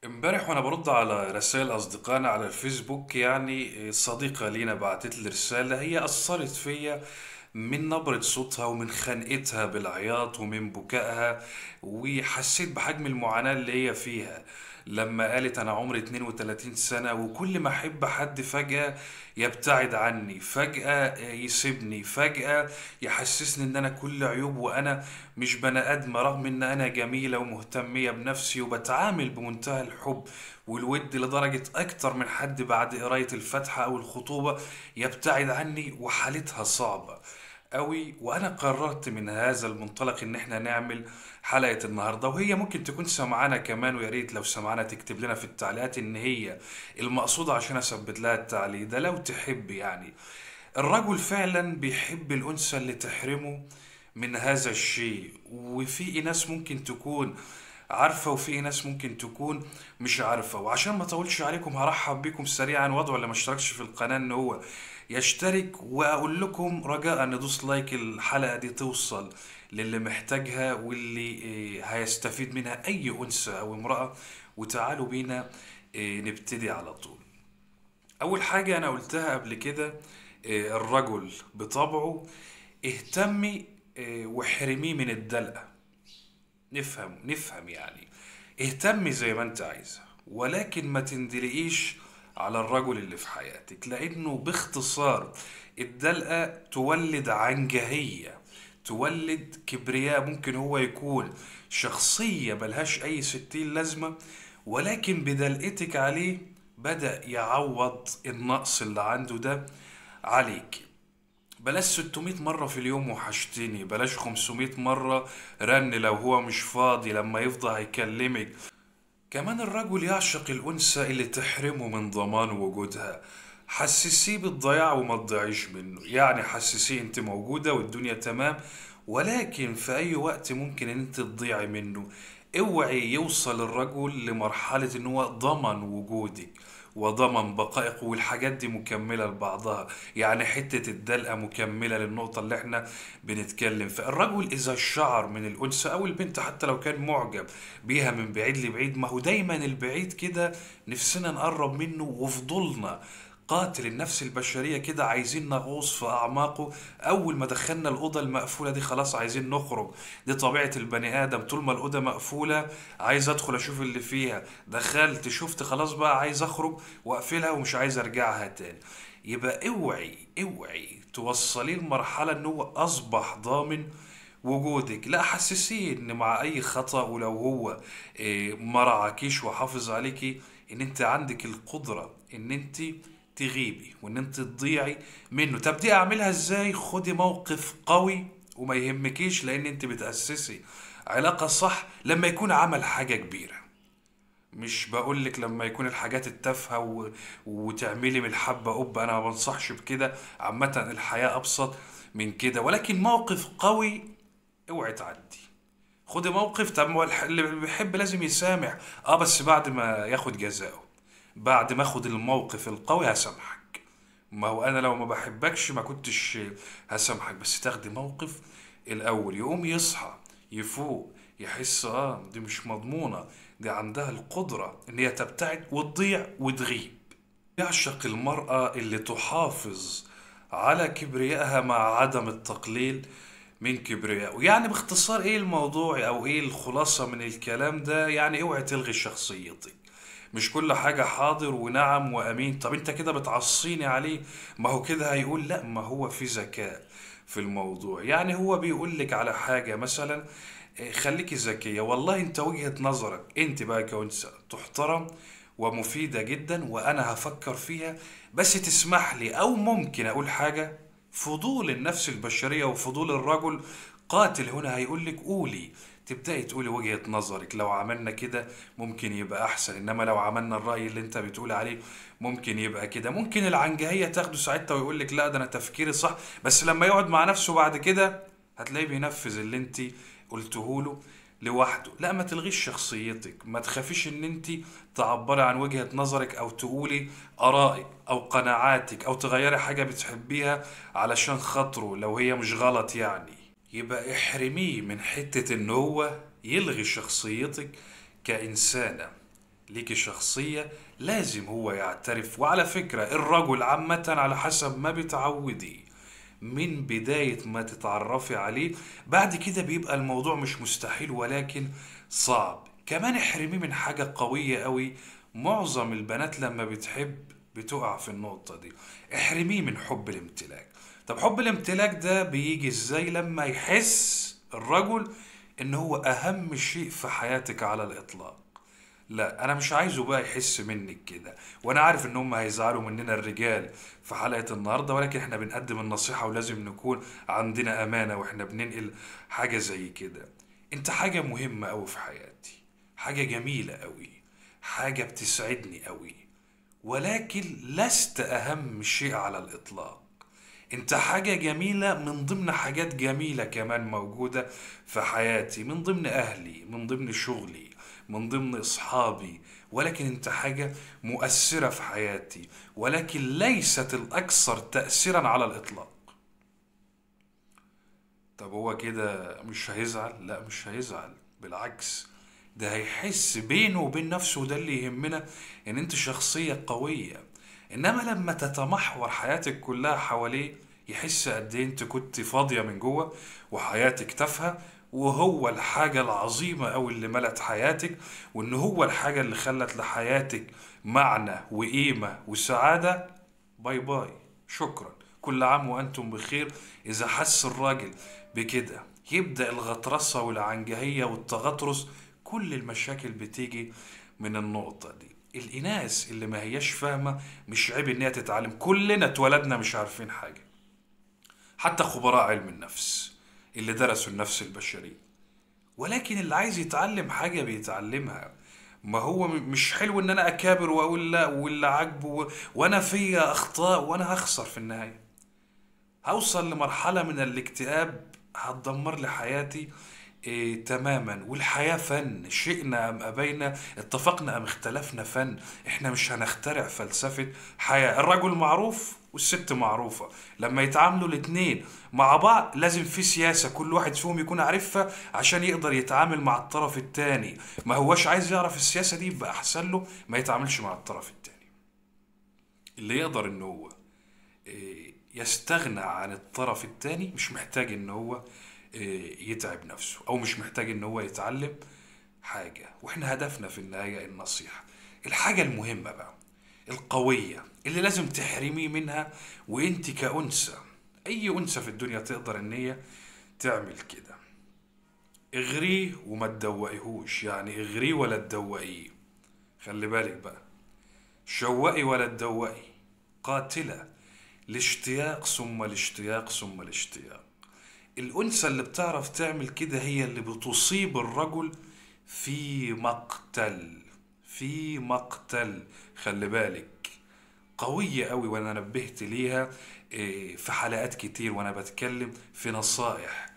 امبارح وانا برد على رسائل اصدقائنا على الفيسبوك يعني صديقة لينا بعتت لي رسالة هي اثرت فيا من نبرة صوتها ومن خنقتها بالعياط ومن بكائها وحسيت بحجم المعاناة اللي هي فيها لما قالت انا عمري 32 سنة وكل ما احب حد فجأة يبتعد عني فجأة يسيبني فجأة يحسسني ان انا كل عيوب وانا مش بني ادمة رغم ان انا جميلة ومهتمية بنفسي وبتعامل بمنتهى الحب والود لدرجة اكتر من حد بعد قراية الفاتحة او الخطوبة يبتعد عني وحالتها صعبة قوي وانا قررت من هذا المنطلق ان احنا نعمل حلقة النهاردة وهي ممكن تكون سمعانة كمان ويا ريت لو سمعانة تكتب لنا في التعليقات ان هي المقصودة عشان اثبت لها التعليق ده لو تحب يعني الرجل فعلا بيحب الانثى اللي تحرمه من هذا الشيء وفي ناس ممكن تكون عارفة وفي ناس ممكن تكون مش عارفة وعشان ما اطولش عليكم هرحب بيكم سريعا وادعو اللي ما اشتركش في القناة ان هو يشترك واقول لكم رجاء ندوس لايك الحلقة دي توصل للي محتاجها واللي إيه، هيستفيد منها اي انثى او امرأة وتعالوا بينا إيه، نبتدي على طول اول حاجة انا قلتها قبل كده إيه، الرجل بطبعه اهتمي إيه، واحرميه من الدلقة نفهم نفهم يعني اهتمي زي ما انت عايزة ولكن ما تندلقيش على الرجل اللي في حياتك لانه باختصار الدلقة تولد عنجهية تولد كبرياء ممكن هو يكون شخصية ملهاش اي ستين لازمة ولكن بدلقتك عليه بدأ يعوض النقص اللي عنده ده عليك بلاش 600 مرة في اليوم وحشتني بلاش 500 مرة رن لو هو مش فاضي لما يفضى هيكلمك كمان الرجل يعشق الأنثى اللي تحرمه من ضمان وجودها حسسيه بالضياع وما تضيعيش منه يعني حسسيه انت موجودة والدنيا تمام ولكن في أي وقت ممكن ان انت تضيعي منه اوعي يوصل الرجل لمرحلة ان هو ضمن وجودك وضمن بقائك والحاجات دي مكملة لبعضها يعني حتة الدلقة مكملة للنقطة اللي احنا بنتكلم فيها الرجل إذا شعر من الأنثى أو البنت حتى لو كان معجب بيها من بعيد لبعيد ما هو دايما البعيد كده نفسنا نقرب منه وفضلنا قاتل النفس البشرية كده عايزين نغوص في أعماقه أول ما دخلنا الأوضة المقفولة دي خلاص عايزين نخرج دي طبيعة البني آدم طول ما الأوضة مقفولة عايز أدخل أشوف اللي فيها دخلت شفت خلاص بقى عايز أخرج وأقفلها ومش عايز أرجعها تاني يبقى اوعي اوعي توصليه لمرحلة إن هو أصبح ضامن وجودك لا حسسيه ان مع اي خطأ ولو هو إيه، ما رعاكيش وحافظ عليكي ان انت عندك القدرة ان انت تغيبي وان انت تضيعي منه طب دي اعملها ازاي خدي موقف قوي وما يهمكيش لان انت بتأسسي علاقة صح لما يكون عمل حاجة كبيرة مش بقولك لما يكون الحاجات التافهة و... وتعملي من الحبة قبة أنا ما بنصحش بكده عامة الحياة أبسط من كده ولكن موقف قوي اوعي تعدي خدي موقف طب ما هو الح- اللي بيحب لازم يسامح اه بس بعد ما ياخد جزاءه بعد ما اخد الموقف القوي هسامحك ما هو انا لو ما بحبكش ما كنتش هسامحك بس تاخدي موقف الاول يقوم يصحى يفوق يحس اه دي مش مضمونة دي عندها القدرة ان هي تبتعد وتضيع وتغيب يعشق المرأة اللي تحافظ على كبريائها مع عدم التقليل من كبريائه يعني باختصار ايه الموضوع او ايه الخلاصة من الكلام ده يعني اوعي تلغي شخصيتك مش كل حاجة حاضر ونعم وامين طب انت كده بتعصيني عليه ما هو كده هيقول لا ما هو في ذكاء في الموضوع يعني هو بيقول لك على حاجة مثلا إيه، خليكي ذكية والله انت وجهة نظرك انت بقى كأنثى تحترم ومفيدة جدا وانا هفكر فيها بس تسمح لي او ممكن اقول حاجة فضول النفس البشرية وفضول الرجل قاتل هنا هيقول لك قولي تبدأي تقولي وجهة نظرك لو عملنا كده ممكن يبقى أحسن إنما لو عملنا الرأي اللي أنت بتقول عليه ممكن يبقى كده ممكن العنجهية تاخده ساعتها ويقول لك لا ده أنا تفكيري صح بس لما يقعد مع نفسه بعد كده هتلاقيه بينفذ اللي أنت قلته له لوحده لا ما تلغيش شخصيتك ما تخافيش ان انت تعبري عن وجهة نظرك او تقولي ارائك او قناعاتك او تغيري حاجة بتحبيها علشان خاطره لو هي مش غلط يعني يبقى احرميه من حتة ان هو يلغي شخصيتك كإنسانة ليكي شخصية لازم هو يعترف وعلى فكرة الرجل عامة على حسب ما بتعودي من بداية ما تتعرفي عليه بعد كده بيبقى الموضوع مش مستحيل ولكن صعب كمان احرميه من حاجة قوية قوي معظم البنات لما بتحب بتقع في النقطة دي احرميه من حب الامتلاك طب حب الامتلاك ده بيجي ازاي لما يحس الرجل ان هو اهم شيء في حياتك على الاطلاق لا انا مش عايزه بقى يحس منك كده وانا عارف ان هم هيزعلوا مننا الرجال في حلقة النهاردة ولكن احنا بنقدم النصيحة ولازم نكون عندنا امانة واحنا بننقل حاجة زي كده انت حاجة مهمة اوي في حياتي حاجة جميلة اوي حاجة بتسعدني اوي ولكن لست اهم شيء على الاطلاق انت حاجة جميلة من ضمن حاجات جميلة كمان موجودة في حياتي من ضمن اهلي من ضمن شغلي من ضمن اصحابي ولكن انت حاجة مؤثرة في حياتي ولكن ليست الاكثر تأثيرا على الاطلاق طب هو كده مش هيزعل لا مش هيزعل بالعكس ده هيحس بينه وبين نفسه ده اللي يهمنا ان انت شخصية قوية انما لما تتمحور حياتك كلها حواليه يحس قد ايه انت كنت فاضية من جوه وحياتك تافهة وهو الحاجة العظيمة أوي اللي ملت حياتك وإن هو الحاجة اللي خلت لحياتك معنى وقيمة وسعادة باي باي شكرا كل عام وأنتم بخير إذا حس الراجل بكده يبدأ الغطرسة والعنجهية والتغطرس كل المشاكل بتيجي من النقطة دي الإناث اللي ما هياش فاهمة مش عيب إنها تتعلم كلنا اتولدنا مش عارفين حاجة حتى خبراء علم النفس اللي درسوا النفس البشرية ولكن اللي عايز يتعلم حاجة بيتعلمها ما هو م- مش حلو ان انا اكابر واقول لا واللي عاجبه و- وانا فيا اخطاء وانا هخسر في النهاية هوصل لمرحلة من الاكتئاب هتدمر لي حياتي إيه تماما والحياة فن شئنا أم أبينا اتفقنا أم اختلفنا فن احنا مش هنخترع فلسفة حياة الرجل معروف والست معروفة لما يتعاملوا الاتنين مع بعض لازم في سياسة كل واحد فيهم يكون عارفها عشان يقدر يتعامل مع الطرف التاني ما هواش عايز يعرف السياسة دي يبقى أحسن له ما يتعاملش مع الطرف التاني اللي يقدر ان هو إيه، يستغنى عن الطرف التاني مش محتاج ان هو إيه، يتعب نفسه او مش محتاج ان هو يتعلم حاجة واحنا هدفنا في النهاية النصيحة الحاجة المهمة بقى القوية اللي لازم تحرميه منها وانت كأنثى اي انثى في الدنيا تقدر ان هي تعمل كده اغريه وما تدوقيهوش يعني اغريه ولا تدوقيه خلي بالك بقى شوقي ولا تدوقي قاتلة الاشتياق ثم الاشتياق ثم الاشتياق الأنثى اللي بتعرف تعمل كده هي اللي بتصيب الرجل في مقتل في مقتل خلي بالك قوية قوي وانا نبهت ليها إيه، في حلقات كتير وانا بتكلم في نصائح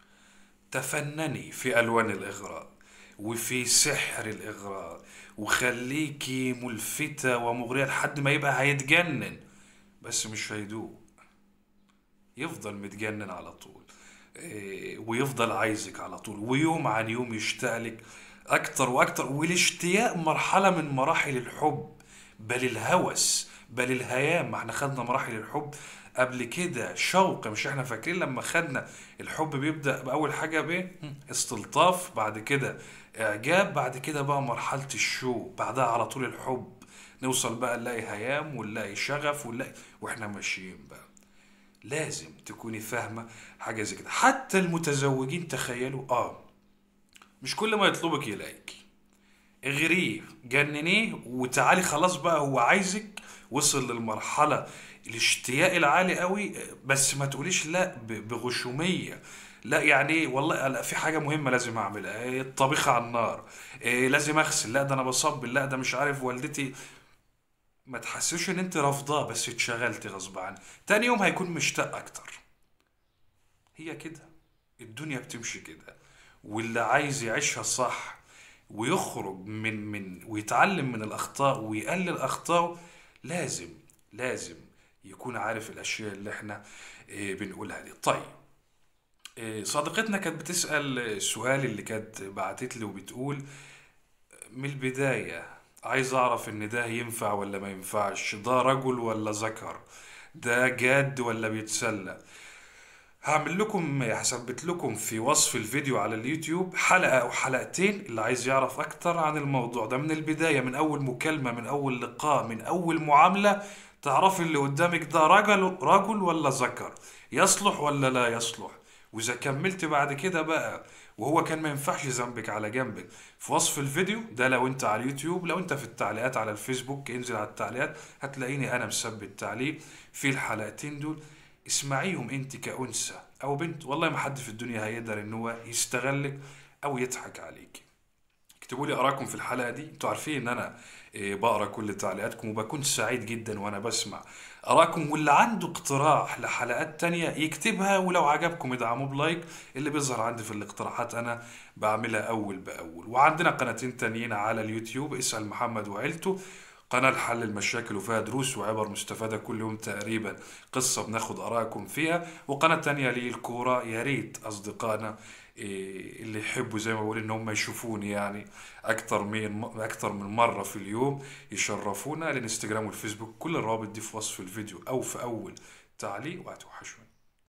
تفنني في ألوان الإغراء وفي سحر الإغراء وخليكي ملفتة ومغرية لحد ما يبقى هيتجنن بس مش هيدوق يفضل متجنن على طول إيه، ويفضل عايزك على طول ويوم عن يوم يشتاقلك أكتر وأكتر والاشتياق مرحلة من مراحل الحب بل الهوس بل الهيام ما احنا خدنا مراحل الحب قبل كده شوق مش احنا فاكرين لما خدنا الحب بيبدأ بأول حاجة بايه هم، استلطاف بعد كده إعجاب بعد كده بقى مرحلة الشوق بعدها على طول الحب نوصل بقى نلاقي هيام ونلاقي شغف ونلاقي واحنا ماشيين بقى لازم تكوني فاهمة حاجة زي كده حتى المتزوجين تخيلوا اه مش كل ما يطلبك يلاقيك اغريه جننيه وتعالي خلاص بقى هو عايزك وصل للمرحلة الاشتياق العالي قوي بس ما تقوليش لا ب- بغشومية لا يعني ايه والله لا في حاجة مهمة لازم اعملها إيه الطبيخ على النار إيه لازم اغسل لا ده انا بصب لا ده مش عارف والدتي ما تحسوش ان انت رافضاه بس اتشغلتي غصب عنك تاني يوم هيكون مشتاق اكتر هي كده الدنيا بتمشي كده واللي عايز يعيشها صح ويخرج من من ويتعلم من الاخطاء ويقلل اخطائه لازم لازم يكون عارف الاشياء اللي احنا آه، بنقولها دي طيب آه، صديقتنا كانت بتسأل السؤال اللي كانت بعتت لي وبتقول من البداية عايز اعرف ان ده ينفع ولا ما ينفعش ده رجل ولا ذكر ده جاد ولا بيتسلى هعمل لكم هثبت لكم في وصف الفيديو على اليوتيوب حلقة أو حلقتين اللي عايز يعرف أكتر عن الموضوع ده من البداية من أول مكالمة من أول لقاء من أول معاملة تعرفي اللي قدامك ده رجل رجل ولا ذكر يصلح ولا لا يصلح وإذا كملت بعد كده بقى وهو كان ما ينفعش ذنبك على جنبك في وصف الفيديو ده لو انت على اليوتيوب لو انت في التعليقات على الفيسبوك انزل على التعليقات هتلاقيني انا مثبت تعليق في الحلقتين دول اسمعيهم انت كأنثى او بنت والله ما حد في الدنيا هيقدر ان هو يستغلك او يضحك عليك اكتبوا لي اراءكم في الحلقه دي انتوا عارفين ان انا إيه، بقرا كل تعليقاتكم وبكون سعيد جدا وانا بسمع اراءكم واللي عنده اقتراح لحلقات تانية يكتبها ولو عجبكم ادعموه بلايك اللي بيظهر عندي في الاقتراحات انا بعملها اول باول وعندنا قناتين تانيين على اليوتيوب اسال محمد وعيلته قناة لحل المشاكل وفيها دروس وعبر مستفادة كل يوم تقريبا قصة بناخد آرائكم فيها وقناة تانية للكورة يا ريت أصدقائنا إيه، اللي يحبوا زي ما بقول ان هم يشوفوني يعني اكتر من اكتر من مره في اليوم يشرفونا الانستجرام والفيسبوك كل الروابط دي في وصف الفيديو او في اول تعليق وهتوحشوني